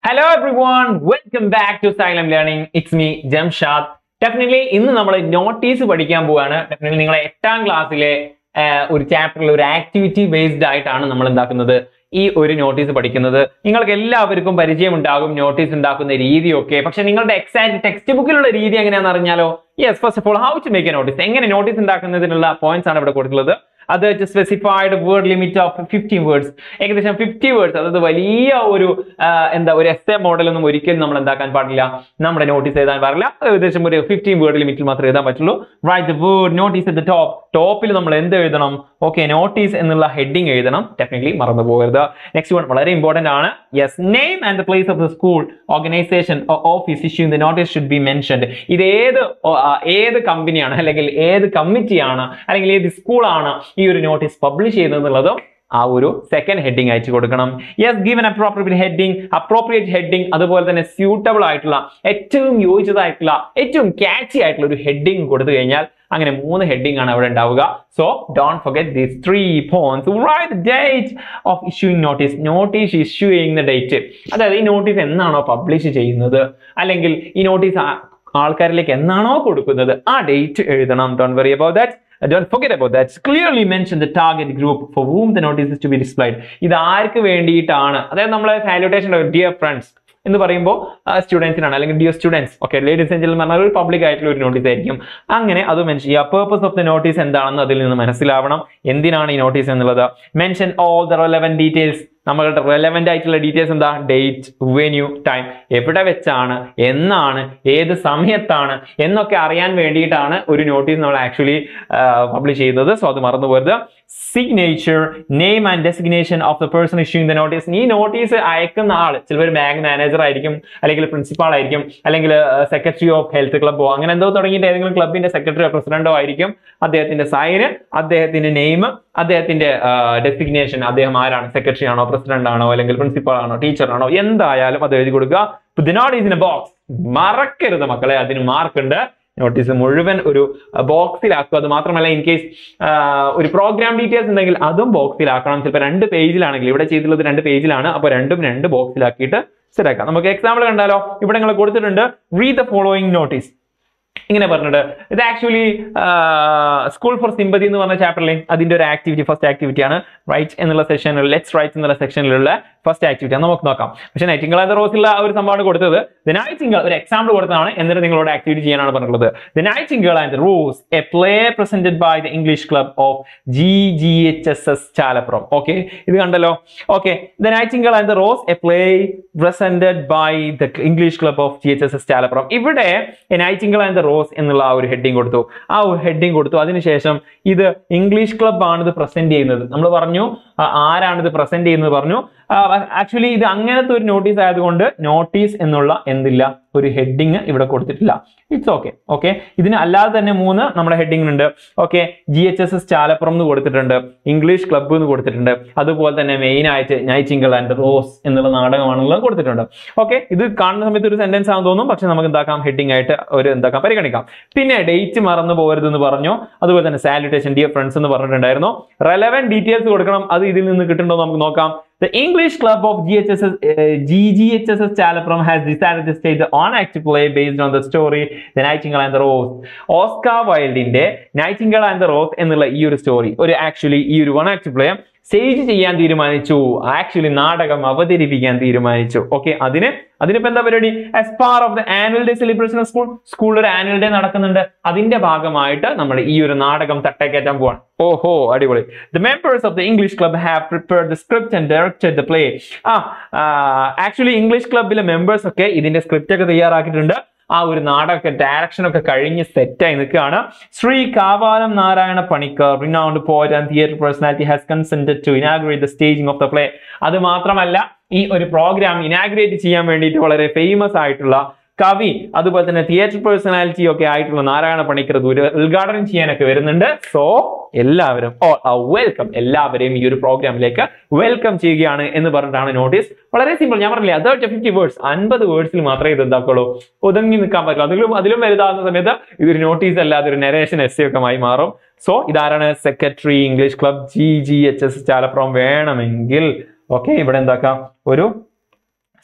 Hello everyone welcome back to Xylem learning it's me Jamshad definitely ഇന്ന് നമ്മൾ notice പഠിക്കാൻ പോവാണ് ഡെഫിനറ്റ്ലി നിങ്ങളെ എട്ടാം ക്ലാസ്സിലെ ഒരു ചാപ്റ്ററിൽ ഒരു ആക്ടിവിറ്റി ബേസ്ഡ് ആയിട്ടാണ് നമ്മൾ എന്താക്കുന്നത് ഈ ഒരു നോട്ടീസ് പഠിക്കുന്നത് നിങ്ങൾക്ക് എല്ലാവർക്കും പരിചയം ഉണ്ടാകും നോട്ടീസ് ഉണ്ടാക്കുന്ന രീതിയൊക്കെ പക്ഷെ നിങ്ങളുടെ എക്സാക്ട് ടെക്സ്റ്റ് ബുക്കിലുള്ള രീതി എങ്ങനെയാണെന്ന് അറിഞ്ഞാലോ yes first of all how to make a notice എങ്ങനെ നോട്ടീസ് ഉണ്ടാക്കുന്നതിനുള്ള പോയിന്റ്സ് ആണ് ഇവിടെ കൊടുത്തിട്ടുള്ളത് അത് specified word limit of fifteen words ഏകദേശം ഫിഫ്റ്റി വേർഡ്സ് അതായത് വലിയ ഒരു ആ, എന്താ ഒരു എസ് എ മോഡലൊന്നും ഒരിക്കലും നമ്മൾ എന്താക്കാൻ പാടില്ല നമ്മുടെ നോട്ടീസ് എഴുതാൻ പാടില്ല ഏകദേശം ഒരു ഫിഫ്റ്റീൻ വേർഡ് ലിമിറ്റിൽ മാത്രമേ എഴുതാൻ പറ്റുള്ളൂ write the word notice at the top ടോപ്പിൽ നമ്മൾ എന്ത് എഴുതണം ഓക്കെ നോട്ടീസ് എന്നുള്ള ഹെഡിങ് എഴുതണം ഡെഫിനറ്റ്ലി മറന്നു പോകരുത് നെക്സ്റ്റ് വൺ വളരെ ഇമ്പോർട്ടന്റ് ആണ് yes name and the place of the school organisation office issue the notice should be mentioned ഇത് ഏത് ഓ, ആ, ഏത് കമ്പനിയാണ് അല്ലെങ്കിൽ ഏത് കമ്മിറ്റിയാണ് അല്ലെങ്കിൽ ഏത് സ്കൂളാണ് ഈ ഒരു നോട്ടീസ് പബ്ലിഷ് ചെയ്യുന്നത് എന്നുള്ളതും ആ ഒരു സെക്കൻഡ് ഹെഡിങ് അയച്ചു കൊടുക്കണം yes given appropriate heading appropriate heading അതുപോലെ തന്നെ സ്യൂട്ടബിൾ ആയിട്ടുള്ള ഏറ്റവും യോജിച്ചതായിട്ടുള്ള ഏറ്റവും ക്യാച്ചി ആയിട്ടുള്ള ഒരു ഹെഡിങ് കൊടുത്തു കഴിഞ്ഞാൽ അങ്ങനെ മൂന്ന് ഹെഡിങ് ആണ് അവിടെ ഉണ്ടാവുക so don't forget these three points write date of issuing notice notice issue ചെയ്യുന്ന ഡേറ്റ് അതായത് ഈ നോട്ടീസ് എന്നാണോ പബ്ലിഷ് ചെയ്യുന്നത് അല്ലെങ്കിൽ ഈ നോട്ടീസ് ആൾക്കാരിലേക്ക് എന്നാണോ കൊടുക്കുന്നത് ആ ഡേറ്റ് എഴുതണം don't worry about that don't forget about that clearly mention the target group for whom the notice is to be displayed ഇത് ആർക്ക് വേണ്ടിയിട്ടാണ് അതായത് നമ്മളെ സാലുട്ടേഷൻ ഡിയർ ഫ്രണ്ട്സ് എന്ന് പറയുമ്പോൾ സ്റ്റുഡൻസിനാണ് അല്ലെങ്കിൽ dear students okay ladies and gentlemen പറഞ്ഞാൽ ഒരു പബ്ലിക് ആയിട്ടുള്ള ഒരു നോട്ടീസ് ആയിരിക്കും അങ്ങനെ അത് മെൻഷൻ ചെയ്യുക പേർപ്പസ് ഓഫ് ദ നോട്ടീസ് എന്താണെന്ന് അതിൽ നിന്ന് മനസ്സിലാവണം എന്തിനാണ് ഈ നോട്ടീസ് എന്നുള്ളത് mention all the relevant details നമ്മളുടെ റെലവെന്റ് ആയിട്ടുള്ള ഡീറ്റെയിൽസ് എന്താ ഡേറ്റ് വെന്യൂ ടൈം എവിടെ വെച്ചാണ് എന്നാണ് ഏത് സമയത്താണ് എന്നൊക്കെ അറിയാൻ വേണ്ടിയിട്ടാണ് ഒരു നോട്ടീസ് നമ്മൾ ആക്ച്വലി പബ്ലിഷ് ചെയ്യുന്നത് സോ അത് മറന്നു പോകരുത് signature name and designation of the person issuing the notice ഈ നോട്ടീസ് അയക്കുന്ന ആൾ ചിലപ്പോൾ ബാങ്ക് മാനേജർ ആയിരിക്കും അല്ലെങ്കിൽ പ്രിൻസിപ്പാൾ ആയിരിക്കും അല്ലെങ്കിൽ സെക്രട്ടറി ഓഫ് ഹെൽത്ത് ക്ലബ്ബോ അങ്ങനെ എന്തോ തുടങ്ങിയിട്ട് ഏതെങ്കിലും ക്ലബിന്റെ സെക്രട്ടറിയോ പ്രസിഡന്റോ ആയിരിക്കും അദ്ദേഹത്തിന്റെ സൈന് അദ്ദേഹത്തിന്റെ നെയിം അദ്ദേഹത്തിന്റെ ഡെസിഗ്നേഷൻ അദ്ദേഹം ആരാണ് സെക്രട്ടറി ആണോ പ്രസിഡന്റ് ആണോ അല്ലെങ്കിൽ പ്രിൻസിപ്പൾ ആണോ ടീച്ചർ ആണോ എന്തായാലും അത് എഴുതി കൊടുക്കുക നോട്ടീസ് ഇൻ ബോക്സ് മറക്കരുത് മക്കളെ അതിന് മാർക്ക് ഉണ്ട് നോട്ടീസ് മുഴുവൻ ഒരു ബോക്സിലാക്കുക അത് മാത്രമല്ല ഇൻ കേസ് ഒരു പ്രോഗ്രാം ഡീറ്റെയിൽസ് ഉണ്ടെങ്കിൽ അതും ബോക്സിലാക്കണം ചിലപ്പോൾ രണ്ട് പേജിലാണെങ്കിൽ ഇവിടെ ചെയ്തിട്ടുള്ളത് രണ്ട് പേജിലാണ് അപ്പോൾ രണ്ടും രണ്ട് ബോക്സിലാക്കിയിട്ട് സെറ്റാക്കാം നമുക്ക് എക്സാമ്പിൾ കണ്ടാലോ ഇവിടെ നിങ്ങൾ കൊടുത്തിട്ടുണ്ട് റീഡ് ദ ഫോളോയിങ് നോട്ടീസ് ഇങ്ങനെ പറഞ്ഞിട്ട് ഇത് ആക്ച്വലി സ്കൂൾ ഫോർ സിമ്പതി എന്ന് പറഞ്ഞ ചാപ്റ്ററിലെ അതിന്റെ ഒരു ആക്ടിവിറ്റി ഫസ്റ്റ് ആക്ടിവിറ്റി ആണ് റൈറ്റ് എന്നുള്ള സെക്ഷനിൽ ലെറ്റ്സ് റൈറ്റ് എന്നുള്ള സെക്ഷനിലുള്ള ഫസ്റ്റ് ആക്ടിവിറ്റി ആണ് നമുക്ക് നോക്കാം പക്ഷെ നൈറ്റിംഗിൾ ആൻഡ് റോസിലുള്ള ആ ഒരു സംഭവമാണ് കൊടുത്തത് ദ നൈറ്റിംഗിൾ ഒരു എക്സാമ്പിൾ കൊടുത്തതാണ് എന്നിട്ട് നിങ്ങളോട് ആക്ടിവിറ്റി ചെയ്യാനാണ് പറഞ്ഞിട്ടുള്ളത് the nightingale and rose a play presented by the English club of G G H S S Chalappuram okay ഇത് കണ്ടല്ലോ okay the nightingale and the rose a play presented by the English club of G H S S Chalappuram ഇവിടെ nightingale and the rose എന്നുള്ള ആ ഒരു heading കൊടുത്തു ആ ഒരു heading കൊടുത്തു അതിനുശേഷം ഇത് ഇംഗ്ലീഷ് ക്ലബ് ആണ് ഇത് പ്രസന്റ് ചെയ്യുന്നത് നമ്മൾ പറഞ്ഞു ആ, ആരാണ് ഇത് പ്രസന്റ് ചെയ്യുന്നത് പറഞ്ഞു ആക്ച്വലി ഇത് അങ്ങനത്തെ ഒരു നോട്ടീസ് ആയതുകൊണ്ട് നോട്ടീസ് എന്നുള്ള എന്തില്ല ഒരു ഹെഡിങ് ഇവിടെ കൊടുത്തിട്ടില്ല ഇറ്റ്സ് ഓക്കെ ഓക്കെ ഇതിന് അല്ലാതെ തന്നെ മൂന്ന് നമ്മുടെ ഹെഡിങ് ഉണ്ട് okay G H S S Chalappuram എന്ന് കൊടുത്തിട്ടുണ്ട് ഇംഗ്ലീഷ് ക്ലബ്ബ് എന്ന് കൊടുത്തിട്ടുണ്ട് അതുപോലെ തന്നെ മെയിൻ ആയിട്ട് നൈറ്റിംഗിൾ ആൻഡ് റോസ് എന്നുള്ള നാടകമാണെന്നുള്ളത് കൊടുത്തിട്ടുണ്ട് ഓക്കെ ഇത് കാണുന്ന സമയത്ത് ഒരു സെന്റൻസ് ആണെന്ന് തോന്നും പക്ഷെ നമുക്ക് എന്താക്കാം ഹെഡിങ് ആയിട്ട് ഒരു എന്താക്കാം പരിഗണിക്കാം പിന്നെ ഡേറ്റ് മറന്നു പോകരുതെന്ന് പറഞ്ഞു അതുപോലെ തന്നെ സാലുറ്റേഷൻ ഡിയർ ഫ്രണ്ട്സ് എന്ന് പറഞ്ഞിട്ടുണ്ടായിരുന്നു റെലവെന്റ് ഡീറ്റെയിൽസ് കൊടുക്കണം അത് ഇതിൽ നിന്ന് കിട്ടുന്നുണ്ടോ എന്ന് നമുക്ക് നോക്കാം The English Club of GHSS, uh, GGHSS Chalapram has decided to stage the on-active play based on the story The Nightingale and the Rose. Oscar വൈൽഡിന്റെ നൈറ്റിംഗിൾ ആൻഡ് ദ റോസ് എന്നുള്ള ഈ ഒരു സ്റ്റോറി ഒരു ആക്ച്വലി ഈ ഒരു one act play stage ചെയ്യാൻ തീരുമാനിച്ചു actually നാടകം അവതരിപ്പിക്കാൻ തീരുമാനിച്ചു ഓക്കെ അതിന് അതിനിപ്പോ എന്താ പരിപാടി as per of the annual day celebration school സ്കൂളിൽ ഒരു ആനുവൽ ഡേ നടക്കുന്നുണ്ട് അതിന്റെ ഭാഗമായിട്ട് നമ്മൾ ഈ ഒരു നാടകം തട്ടേക്കയറ്റാൻ പോവാണ് ഓഹോ അടിപൊളി the members of the English club have prepared the script and directed the play ആ ആക്ച്വലി ഇംഗ്ലീഷ് ക്ലബിലെ മെമ്പേഴ്സ് ഒക്കെ ഇതിന്റെ സ്ക്രിപ്റ്റ് ഒക്കെ തയ്യാറാക്കിയിട്ടുണ്ട് ആ ഒരു നാടകമൊക്കെ ഡയറക്ഷൻ ഒക്കെ കഴിഞ്ഞ് സെറ്റായി നിൽക്കുകയാണ് ശ്രീ കാവാലം നാരായണ പണിക്കർ റിനൗണ്ട് പോയിന്റ് and theatre personality has consented to inaugurate the staging of the play അത് മാത്രമല്ല ഈ ഒരു പ്രോഗ്രാം ഇനാഗ്രേറ്റ് ചെയ്യാൻ വേണ്ടിയിട്ട് വളരെ ഫേമസ് ആയിട്ടുള്ള കവി അതുപോലെ തന്നെ തിയേറ്റർ പേഴ്സണാലിറ്റി ഒക്കെ ആയിട്ടുള്ള നാരായണ പണിക്കർ ഇത് ഒരു ഉദ്ഘാടനം ചെയ്യാനൊക്കെ വരുന്നുണ്ട് സോ എല്ലാവരും ഓ വെൽക്കം എല്ലാവരെയും ഈ ഒരു പ്രോഗ്രാമിലേക്ക് വെൽക്കം ചെയ്യുകയാണ് എന്ന് പറഞ്ഞിട്ടാണ് നോട്ടീസ് വളരെ സിമ്പിൾ ഞാൻ പറഞ്ഞില്ലേ അതേർട്ട് ഫിഫ്റ്റി വേർഡ്സ് അൻപത് വേർഡ്സിൽ മാത്രമേ ഇത് എന്താക്കുള്ളൂ ഒതുങ്ങി നിൽക്കാൻ പറ്റുള്ളൂ അതിലും അതിലും വലുതാകുന്ന സമയത്ത് ഇതൊരു നോട്ടീസ് അല്ലാതെ ഒരു നെറേഷൻ എസ് ഒക്കെ ആയി മാറും സോ ഇതാരാണ് secretary English club G G H S Chalappuram വേണമെങ്കിൽ ഓക്കെ ഇവിടെ എന്താക്കാം ഒരു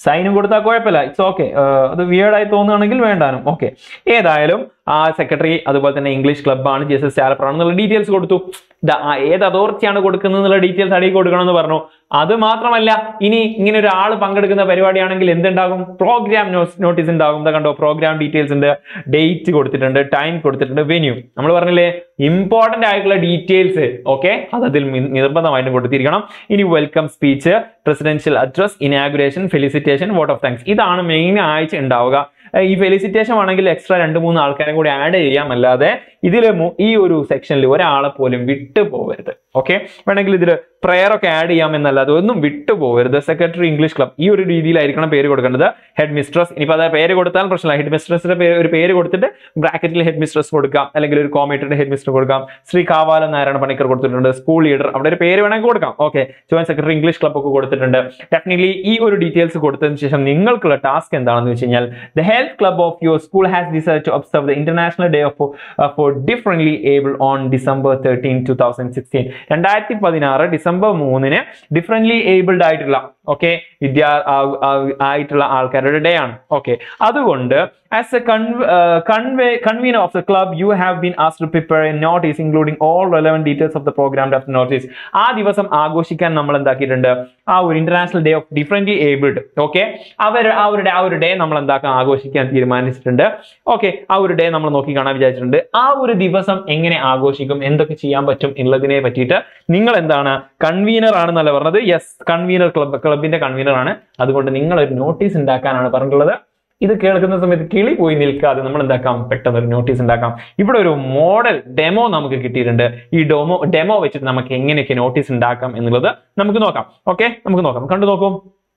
സൈനും കൊടുത്താൽ കുഴപ്പമില്ല ഇറ്റ്സ് ഓക്കെ അത് വിയേർഡായി തോന്നുകയാണെങ്കിൽ വേണ്ടാനും ഓക്കെ ഏതായാലും ആ സെക്രട്ടറി അതുപോലെ തന്നെ ഇംഗ്ലീഷ് ക്ലബ്ബാണ് ജി എസ് എസ് ചാലപ്പുറം എന്നുള്ള ഡീറ്റെയിൽസ് കൊടുത്തു ദാ, ആ ഏത് അതോറിറ്റിയാണ് കൊടുക്കുന്നത് എന്നുള്ള ഡീറ്റെയിൽസ് അടിയിൽ കൊടുക്കണമെന്ന് പറഞ്ഞു അത് മാത്രമല്ല ഇനി ഇങ്ങനെ ഒരാൾ പങ്കെടുക്കുന്ന പരിപാടിയാണെങ്കിൽ എന്തുണ്ടാകും പ്രോഗ്രാം നോട്ടീസ് ഉണ്ടാകും ഇതാ കണ്ടോ പ്രോഗ്രാം ഡീറ്റെയിൽസ് ഉണ്ട് ഡേറ്റ് കൊടുത്തിട്ടുണ്ട് ടൈം കൊടുത്തിട്ടുണ്ട് വെന്യൂ നമ്മൾ പറഞ്ഞില്ലേ ഇമ്പോർട്ടന്റ് ആയിട്ടുള്ള ഡീറ്റെയിൽസ് ഓക്കെ അത് അതിൽ മി- നിർബന്ധമായിട്ടും കൊടുത്തിരിക്കണം ഇനി welcome speech presidential address inauguration felicitation vote of thanks ഇതാണ് മെയിൻ ആഴ്ച ഉണ്ടാവുക ഏർ ഈ ഫെലിസിറ്റേഷൻ ആണെങ്കിൽ എക്സ്ട്രാ രണ്ട് മൂന്ന് ആൾക്കാരെ കൂടി ആഡ് ചെയ്യാം അല്ലാതെ ഇതിൽ ഈ ഒരു സെക്ഷനിൽ ഒരാളെ പോലും വിട്ടു പോകരുത് ഓക്കെ വേണമെങ്കിൽ ഇതിൽ പ്രെയർ ഒക്കെ ആഡ് ചെയ്യാം എന്നല്ലാതെ ഒന്നും വിട്ടു പോകരുത് സെക്രട്ടറി ഇംഗ്ലീഷ് ക്ലബ് ഈ ഒരു രീതിയിലായിരിക്കണം പേര് കൊടുക്കേണ്ടത് ഹെഡ് മിസ്ട്രസ് ഇനിയിപ്പോൾ അത് പേര് കൊടുത്താൽ പ്രശ്നമില്ല ഹെഡ് മിസ്ട്രസിന്റെ പേര് ഒരു പേര് കൊടുത്തിട്ട് ബ്രാക്കറ്റിൽ ഹെഡ് മിസ്ട്രസ് കൊടുക്കാം അല്ലെങ്കിൽ ഒരു കോമേറ്റഡ് ഹെഡ് മിസ്റ്റർ കൊടുക്കാം ശ്രീ കാവാലം നാരായണ പണിക്കർ കൊടുത്തിട്ടുണ്ട് സ്കൂൾ ലീഡർ അവിടെ ഒരു പേര് വേണമെങ്കിൽ കൊടുക്കാം okay joint secretary English club ഒക്കെ കൊടുത്തിട്ടുണ്ട് ഡെഫിനറ്റ്ലി ഈ ഒരു ഡീറ്റെയിൽസ് കൊടുത്തതിന് ശേഷം നിങ്ങൾക്കുള്ള ടാസ്ക് എന്താണെന്ന് വെച്ച് കഴിഞ്ഞാൽ the health club of your school has decide to observe the international day of for differently able on December thirteen two thousand sixteen രണ്ടായിരത്തി പതിനാറ് ഡിസംബർ മൂന്നിന് ഡിഫറെന്റ്ലി ഏബിൾഡ് ആയിട്ടുള്ള ഓക്കെ വിദ്യാ ആ- ആ- ആയിട്ടുള്ള ആൾക്കാരുടെ ഡേ ആണ് ഓക്കെ അതുകൊണ്ട് ആസ് എ കൺവേ convener of the club you have been as to prepare a notice including all relevant details of the programme of notice ആ ദിവസം ആഘോഷിക്കാൻ നമ്മൾ എന്താക്കിയിട്ടുണ്ട് ആ ഒരു international day of differently abled okay അവർ അവരുടെ ആ ഒരു ഡേ നമ്മൾ എന്താക്കാൻ ആഘോഷിക്കാൻ തീരുമാനിച്ചിട്ടുണ്ട് ഓക്കെ ആ ഒരു ഡേ നമ്മൾ നോക്കി കാണാൻ വിചാരിച്ചിട്ടുണ്ട് ആ ഒരു ദിവസം എങ്ങനെ ആഘോഷിക്കും എന്തൊക്കെ ചെയ്യാൻ പറ്റും എന്നുള്ളതിനെ പറ്റിയിട്ട് നിങ്ങൾ എന്താണ് കൺവീനർ ആണെന്നല്ല പറഞ്ഞത് യെസ് കൺവീനർ ക്ലബ് ക്ലബിന്റെ കൺവീനർ ആണ് അതുകൊണ്ട് നിങ്ങൾ ഒരു നോട്ടീസ് ഉണ്ടാക്കാനാണ് പറഞ്ഞിട്ടുള്ളത് ഇത് കേൾക്കുന്ന സമയത്ത് കിളി പോയി നിൽക്കാതെ നമ്മൾ എന്താക്കാം പെട്ടെന്ന് ഒരു നോട്ടീസ് ഉണ്ടാക്കാം ഇവിടെ ഒരു മോഡൽ ഡെമോ നമുക്ക് കിട്ടിയിട്ടുണ്ട് ഈ ഡെമോ ഡെമോ വെച്ചിട്ട് നമുക്ക് എങ്ങനെയൊക്കെ നോട്ടീസ് ഉണ്ടാക്കാം എന്നുള്ളത് നമുക്ക് നോക്കാം ഓക്കെ നമുക്ക് നോക്കാം കണ്ടു നോക്കൂ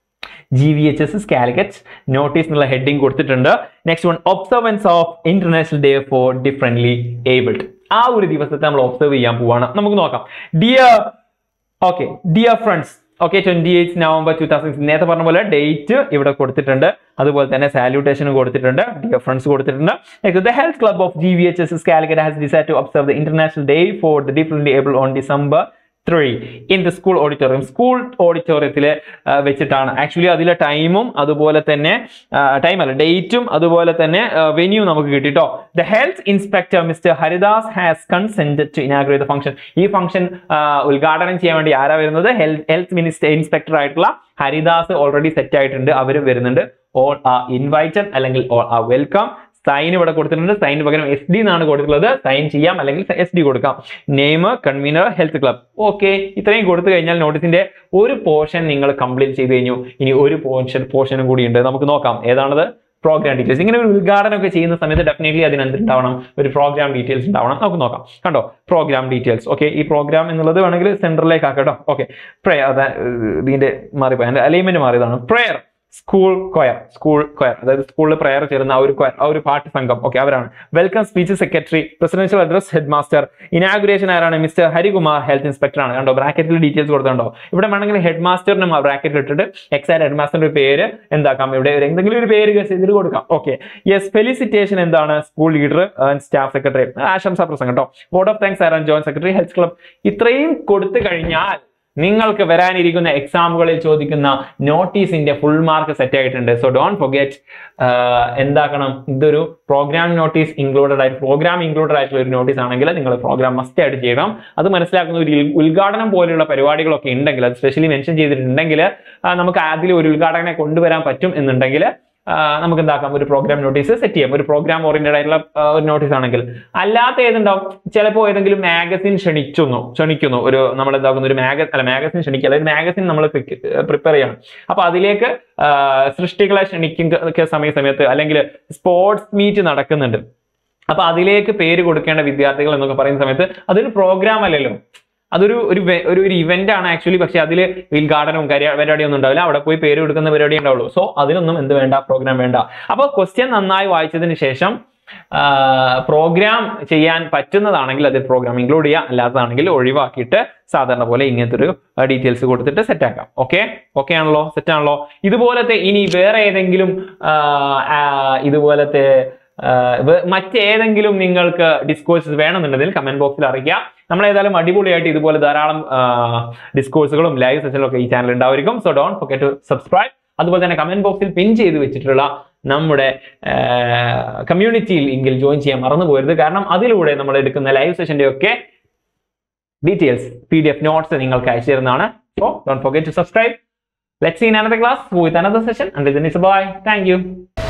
G V H S S Calicut notice എന്നുള്ള ഹെഡിങ് കൊടുത്തിട്ടുണ്ട് next one observance of international day for differently abled ആ ഒരു ദിവസത്തെ നമ്മൾ ഒബ്സർവ് ചെയ്യാൻ പോവാണ് നമുക്ക് നോക്കാം dear okay dear friends okay twenty eight November two thousand നേരത്തെ പറഞ്ഞ പോലെ ഡേറ്റ് ഇവിടെ കൊടുത്തിട്ടുണ്ട് അതുപോലെ തന്നെ സാല്യൂട്ടേഷനും കൊടുത്തിട്ടുണ്ട് ഡിയർ ഫ്രണ്ട്സ് കൊടുത്തിട്ടുണ്ട് the health club of G V H S S Calicut has decide to observe the international day for the different able on December three in the school auditorium school ഓഡിറ്റോറിയത്തിൽ വെച്ചിട്ടാണ് actually അതിലെ ടൈമും അതുപോലെ തന്നെ time അല്ല ഡേറ്റും അതുപോലെ തന്നെ വെന്യൂ നമുക്ക് കിട്ടിട്ടോ the health inspector mister Haridas has consent to inaugurate the function ഈ ഫംഗ്ഷൻ ഉദ്ഘാടനം ചെയ്യാൻ വേണ്ടി ആരാ വരുന്നത് ഹെൽത്ത് മിനിസ്റ്റർ ഇൻസ്പെക്ടർ ആയിട്ടുള്ള ഹരിദാസ് ഓൾറെഡി സെറ്റ് ആയിട്ടുണ്ട് അവർ വരുന്നുണ്ട് ഓൾ ആ ഇൻവൈറ്റഡ് അല്ലെങ്കിൽ ഓൾ ആ വെൽക്കം സൈൻ ഇവിടെ കൊടുത്തിട്ടുണ്ട് സൈൻ പകരം എസ് ഡി എന്നാണ് കൊടുത്തിട്ടുള്ളത് സൈൻ ചെയ്യാം അല്ലെങ്കിൽ എസ് ഡി കൊടുക്കാം name convener health club okay ഇത്രയും കൊടുത്തു കഴിഞ്ഞാൽ നോട്ടീസിന്റെ ഒരു പോർഷൻ നിങ്ങൾ കംപ്ലീറ്റ് ചെയ്ത് കഴിഞ്ഞു ഇനി ഒരു പോർഷൻ പോർഷനും കൂടി ഉണ്ട് നമുക്ക് നോക്കാം ഏതാണത് പ്രോഗ്രാം ഡീറ്റെയിൽസ് ഇങ്ങനെ ഒരു ഉദ്ഘാടനം ഒക്കെ ചെയ്യുന്ന സമയത്ത് ഡെഫിനറ്റ്ലി അതിന് എന്തുണ്ടാവണം ഒരു പ്രോഗ്രാം ഡീറ്റെയിൽസ് ഉണ്ടാവണം നമുക്ക് നോക്കാം കണ്ടോ പ്രോഗ്രാം ഡീറ്റെയിൽസ് ഓക്കെ ഈ പ്രോഗ്രാം എന്നുള്ളത് വേണമെങ്കിൽ സെന്ററിലേക്ക് ആക്കട്ടോ ഓക്കെ പ്രേ അതാ ഇതിന്റെ മാറിപ്പോയി അതിന്റെ അലൈൻമെന്റ് മാറിയതാണ് prayer school choir school choir അതായത് സ്കൂളിൽ പ്രയർ ചേരുന്ന ആ ഒരു കൊയർ ആ ഒരു പാട്ട് സംഘം ഓക്കെ അവരാണ് welcome speech secretary presidential address headmaster inauguration ആരാണ് മിസ്റ്റർ ഹരികുമാർ ഹെൽത്ത് ഇൻസ്പെക്ടർ ആണ് കണ്ടോ ബ്രാക്കറ്റിൽ ഡീറ്റെയിൽസ് കൊടുത്തുണ്ടോ ഇവിടെ വേണമെങ്കിൽ ഹെഡ് മാസ്റ്ററിനും ബ്രാക്കറ്റിൽ ഇട്ടിട്ട് എക്സാക്ട് ഹെഡ് മാസ്റ്ററിന്റെ പേര് എന്താക്കാം ഇവിടെ ഒരു എന്തെങ്കിലും ഒരു പേര് ഗസ് ചെയ്തിട്ട് കൊടുക്കാം ഓക്കെ യെസ് ഫെലിസിറ്റേഷൻ എന്താണ് സ്കൂൾ ലീഡർ സ്റ്റാഫ് സെക്രട്ടറി ആശംസാ പ്രസംഗം കേട്ടോ ബോർഡ് ഓഫ് താങ്ക്സ് ആരാണ് ജോയിന്റ് സെക്രട്ടറി ഹെൽത്ത് ക്ലബ് ഇത്രയും കൊടുത്തു കഴിഞ്ഞാൽ നിങ്ങൾക്ക് വരാനിരിക്കുന്ന എക്സാമുകളിൽ ചോദിക്കുന്ന നോട്ടീസിന്റെ ഫുൾ മാർക്ക് സെറ്റ് ആയിട്ടുണ്ട് സോ ഡോൺ ഫൊഗെറ്റ് എന്താക്കണം ഇതൊരു പ്രോഗ്രാം നോട്ടീസ് ഇൻക്ലൂഡഡ് ആയിട്ട് പ്രോഗ്രാം ഇൻക്ലൂഡഡ് ആയിട്ടുള്ള ഒരു നോട്ടീസ് ആണെങ്കിൽ നിങ്ങൾ പ്രോഗ്രാം മസ്റ്റ് ആയിട്ട് ചെയ്യണം അത് മനസ്സിലാക്കുന്ന ഒരു ഉൽ- ഉദ്ഘാടനം പോലെയുള്ള പരിപാടികളൊക്കെ ഉണ്ടെങ്കിൽ അത് സ്പെഷ്യലി മെൻഷൻ ചെയ്തിട്ടുണ്ടെങ്കിൽ ആ, നമുക്ക് അതിൽ ഒരു ഉദ്ഘാടകനെ കൊണ്ടുവരാൻ പറ്റും എന്നുണ്ടെങ്കിൽ ആ, നമുക്ക് എന്താക്കാം ഒരു പ്രോഗ്രാം നോട്ടീസ് സെറ്റ് ചെയ്യാം ഒരു പ്രോഗ്രാം ഓറിയന്റഡ് ആയിട്ടുള്ള ആ, ഒരു നോട്ടീസ് ആണെങ്കിൽ അല്ലാത്ത ഏതുണ്ടാവും ചിലപ്പോൾ ഏതെങ്കിലും മാഗസിൻ ക്ഷണിക്കുന്നു ക്ഷണിക്കുന്നു ഒരു നമ്മൾ എന്താക്കുന്ന ഒരു മാഗ അല്ല മാഗസിൻ ക്ഷണിക്കുക അല്ലെങ്കിൽ മാഗസിൻ നമ്മൾ പ്രിപ്പയർ ചെയ്യണം അപ്പൊ അതിലേക്ക് ആ, സൃഷ്ടികളെ ക്ഷണിക്കുന്ന സമയ സമയത്ത് അല്ലെങ്കിൽ സ്പോർട്സ് മീറ്റ് നടക്കുന്നുണ്ട് അപ്പൊ അതിലേക്ക് പേര് കൊടുക്കേണ്ട വിദ്യാർത്ഥികൾ എന്നൊക്കെ പറയുന്ന സമയത്ത് അതൊരു പ്രോഗ്രാം അല്ലല്ലോ അതൊരു ഒരു വെ- ഒരു ഒരു ഇവന്റ് ആണ് ആക്ച്വലി പക്ഷെ അതിൽ ഉദ്ഘാടനവും കാര്യ പരിപാടിയൊന്നും ഉണ്ടാവില്ല അവിടെ പോയി പേര് കൊടുക്കുന്ന പരിപാടി ഉണ്ടാവുള്ളൂ സോ അതിനൊന്നും എന്ത് വേണ്ട പ്രോഗ്രാം വേണ്ട അപ്പോൾ ക്വസ്റ്റ്യൻ നന്നായി വായിച്ചതിന് ശേഷം പ്രോഗ്രാം ചെയ്യാൻ പറ്റുന്നതാണെങ്കിൽ അതിൽ പ്രോഗ്രാം ഇൻക്ലൂഡ് ചെയ്യാം അല്ലാത്തതാണെങ്കിൽ ഒഴിവാക്കിയിട്ട് സാധാരണ പോലെ ഇങ്ങനത്തെ ഒരു ഡീറ്റെയിൽസ് കൊടുത്തിട്ട് സെറ്റ് ആക്കാം ഓക്കെ ഓക്കെ ആണല്ലോ സെറ്റ് ആണല്ലോ ഇതുപോലത്തെ ഇനി വേറെ ഏതെങ്കിലും ആ, ആ, ഇതുപോലത്തെ ആ, വേ- മറ്റേതെങ്കിലും നിങ്ങൾക്ക് ഡിസ്കോഴ്സസ് വേണമെന്നുണ്ടെങ്കിൽ കമന്റ് ബോക്സിൽ അറിയിക്കാം നമ്മൾ ഏതായാലും അടിപൊളിയായിട്ട് ഇതുപോലെ ധാരാളം ഡിസ്കോഴ്സുകളും ലൈവ് സെഷനും ഒക്കെ ഈ ചാനൽ ഉണ്ടായിരിക്കും so don't forget to subscribe അതുപോലെ തന്നെ കമന്റ് ബോക്സിൽ പിൻ ചെയ്ത് വെച്ചിട്ടുള്ള നമ്മുടെ കമ്മ്യൂണിറ്റിയിൽ എങ്കിൽ ജോയിൻ ചെയ്യാൻ മറന്നു പോകരുത് കാരണം അതിലൂടെ നമ്മൾ എടുക്കുന്ന ലൈവ് സെഷന്റെ ഒക്കെ details P D F notes നിങ്ങൾക്ക് അയച്ചു തരുന്നതാണ് so don't forget to subscribe let's seen another class with another session until then it's bye thank you